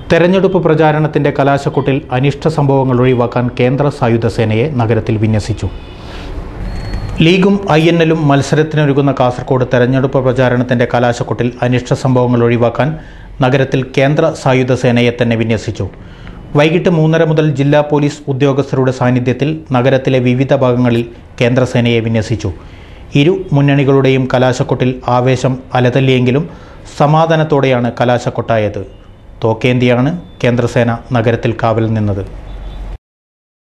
തെരഞ്ഞെടുപ്പ് പ്രചാരണത്തിന്റെ കലാശക്കൊട്ടിൽ അനിഷ്ട സംഭവങ്ങൾ ഒഴിവാക്കാൻ കേന്ദ്ര സായുധ സേനയെ നഗരത്തിൽ വിന്യസിച്ചു ലീഗും ഐ എൻ എല്ലും മത്സരത്തിനൊരുങ്ങുന്ന കാസർഗോഡ് തെരഞ്ഞെടുപ്പ് പ്രചാരണത്തിന്റെ കലാശക്കൊട്ടിൽ അനിഷ്ട സംഭവങ്ങൾ ഒഴിവാക്കാൻ നഗരത്തിൽ കേന്ദ്ര സായുധ സേനയെ തന്നെ വിന്യസിച്ചു വൈകിട്ട് മൂന്നര മുതൽ ജില്ലാ പോലീസ് ഉദ്യോഗസ്ഥരുടെ സാന്നിധ്യത്തിൽ നഗരത്തിലെ വിവിധ ഭാഗങ്ങളിൽ കേന്ദ്രസേനയെ വിന്യസിച്ചു ഇരു മുന്നണികളുടെയും കലാശക്കൊട്ടിൽ ആവേശം അലതല്ലിയെങ്കിലും സമാധാനത്തോടെയാണ് കലാശക്കൊട്ടായത് തോക്കേന്തിയാണ് കേന്ദ്രസേന നഗരത്തിൽ കാവൽ നിന്നത്